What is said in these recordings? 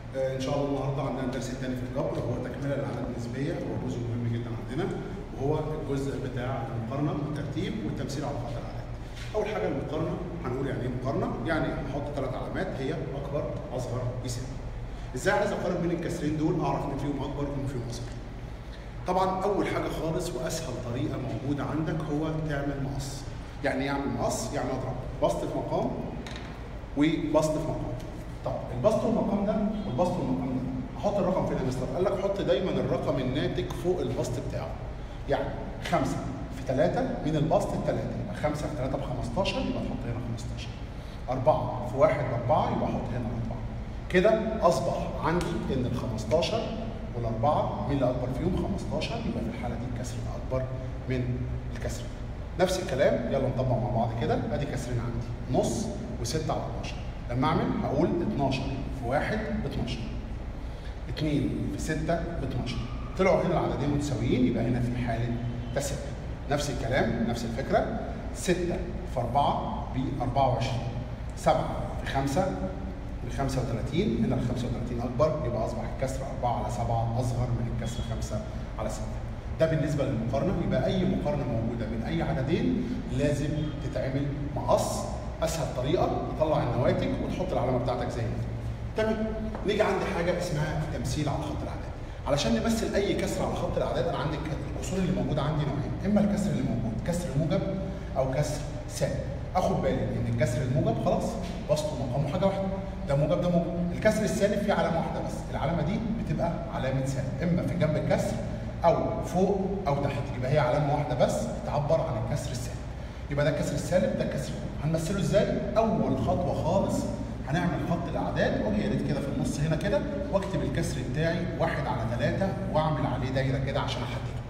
آه، ان شاء الله النهارده عندنا الدرس الثاني في الجبر وهو تكمله للعدد النسبيه وهو جزء مهم جدا عندنا وهو الجزء بتاع المقارنه والترتيب والتمثيل على خط الاعداد. اول حاجه المقارنه هنقول يعني ايه مقارنه؟ يعني احط ثلاث علامات هي اكبر اصغر يساوي. ازاي عايز اقارن بين الكسرين دول اعرف مين فيهم اكبر ومين فيهم اصغر. طبعا اول حاجه خالص واسهل طريقه موجوده عندك هو تعمل مقص. يعني ايه اعمل مقص؟ يعني اضرب بسط في مقام وبسط في مقام. طب البسط والمقام ده والبسط والمقام ده احط الرقم فين يا مستر؟ قال لك حط دايما الرقم الناتج فوق البسط بتاعه. يعني خمسة في ثلاثة من البسط الثلاثة يبقى خمسة في ثلاثة ب 15 يبقى احط هنا 15. أربعة في واحد بأربعة يبقى احط هنا أربعة. كده أصبح عندي إن ال 15 والأربعة مين اللي أكبر فيهم؟ 15 يبقى في الحالة دي الكسر أكبر من الكسر. نفس الكلام يلا نطبق مع بعض كده ادي كسرين عندي نص و6 على 12 لما اعمل هقول 12 في 1 ب 12 2 في 6 ب 12 طلعوا هنا العددين متساويين يبقى هنا في حاله تساوي نفس الكلام نفس الفكره 6 في 4 ب 24 7 في 5 ب 35 هنا ال 35 اكبر يبقى اصبح الكسر 4 على 7 اصغر من الكسر 5 على 6 ده بالنسبه للمقارنه يبقى اي مقارنه موجوده بين اي عددين لازم تتعمل مقص اسهل طريقه تطلع النواتج وتحط العلامه بتاعتك زي ما هي. تمام نيجي عند حاجه اسمها التمثيل على خط الاعداد علشان نمثل اي كسر على خط الاعداد انا عندي الكسور اللي موجوده عندي نوعين اما الكسر اللي موجود كسر موجب او كسر سالب اخد بالي ان الكسر الموجب خلاص بسطه ومقامه حاجه واحده ده موجب ده موجب الكسر السالب فيه علامه واحده بس العلامه دي بتبقى علامه سالب اما في جنب الكسر او فوق او تحت يبقى هي علامه واحده بس تعبر عن الكسر السالب يبقى ده الكسر السالب ده الكسر الموجب هنمثله ازاي اول خطوه خالص هنعمل خط الاعداد واجي يا ريت كده في النص هنا كده واكتب الكسر بتاعي واحد على ثلاثة واعمل عليه دايره كده عشان احدده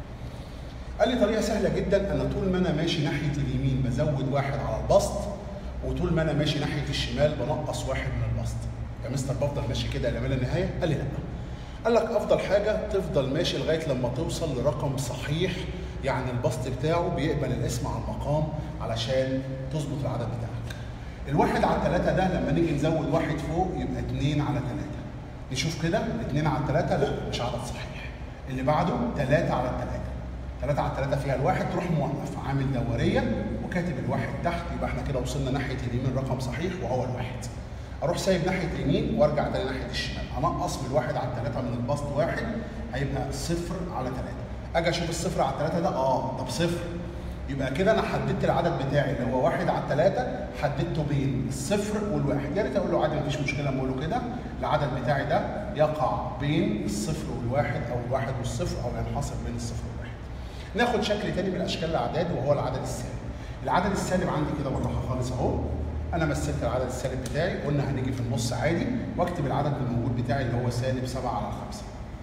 قال لي طريقه سهله جدا انا طول ما انا ماشي ناحيه اليمين بزود واحد على البسط وطول ما انا ماشي ناحيه الشمال بنقص واحد من البسط يا مستر بفضل ماشي كده الى ما لا نهايه قال لي لا قال لك افضل حاجه تفضل ماشي لغايه لما توصل لرقم صحيح يعني البسط بتاعه بيقبل الاسم على المقام علشان تظبط العدد بتاعك الواحد على الثلاثة ده لما نيجي نزود واحد فوق يبقى اتنين على ثلاثة نشوف كده الاتنين على الثلاثة لا مش عدد صحيح اللي بعده ثلاثة على الثلاثة ثلاثة على الثلاثة فيها الواحد تروح موقف عامل دورية وكاتب الواحد تحت يبقى احنا كده وصلنا ناحية اليمين رقم صحيح وهو الواحد اروح سايب ناحية اليمين وارجع تاني ناحية الشمال انقص من الواحد على الثلاثة من البسط واحد هيبقى صفر على ثلاثة اجي اشوف الصفر على الثلاثة ده اه ده بصفر يبقى كده انا حددت العدد بتاعي اللي هو واحد على الثلاثة حددته بين الصفر والواحد يا ريت اقول له عادي مفيش مشكلة اقول له كده العدد بتاعي ده يقع بين الصفر والواحد او الواحد والصفر او ينحصر بين الصفر والواحد. ناخد شكل تاني من اشكال الاعداد وهو العدد السالب. العدد السالب عندي كده بالراحة خالص اهو انا مثلت العدد السالب بتاعي قلنا هنيجي في النص عادي واكتب العدد الموجود بتاعي اللي هو سالب 7 على 5.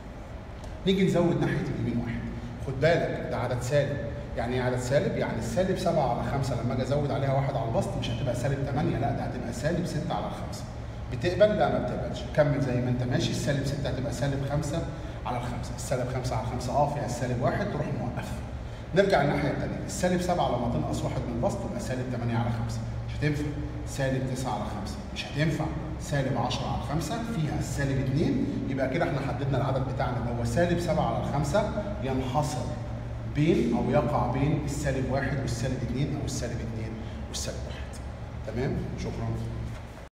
نيجي نزود ناحية اليمين واحد. خد بالك ده عدد سالب يعني ايه عدد سالب؟ يعني السالب 7 على 5 لما اجي ازود عليها واحد على البسط مش هتبقى سالب 8 لا ده هتبقى سالب 6 على 5. بتقبل؟ لا ما بتقبلش. كمل زي ما انت ماشي السالب 6 هتبقى سالب 5 على 5. السالب 5 على 5 اه فيها السالب 1 تروح موقف. نرجع الناحيه الثانيه السالب 7 لما تنقص واحد من البسط تبقى سالب 8 على 5 مش هتنفع. سالب 9 على 5 مش هتنفع. سالب 10 على 5 فيها السالب 2 يبقى كده احنا حددنا العدد بتاعنا اللي هو سالب 7 على 5 ينحصر بين او يقع بين السالب واحد والسالب اثنين او السالب اثنين والسالب واحد. تمام؟ شكرا.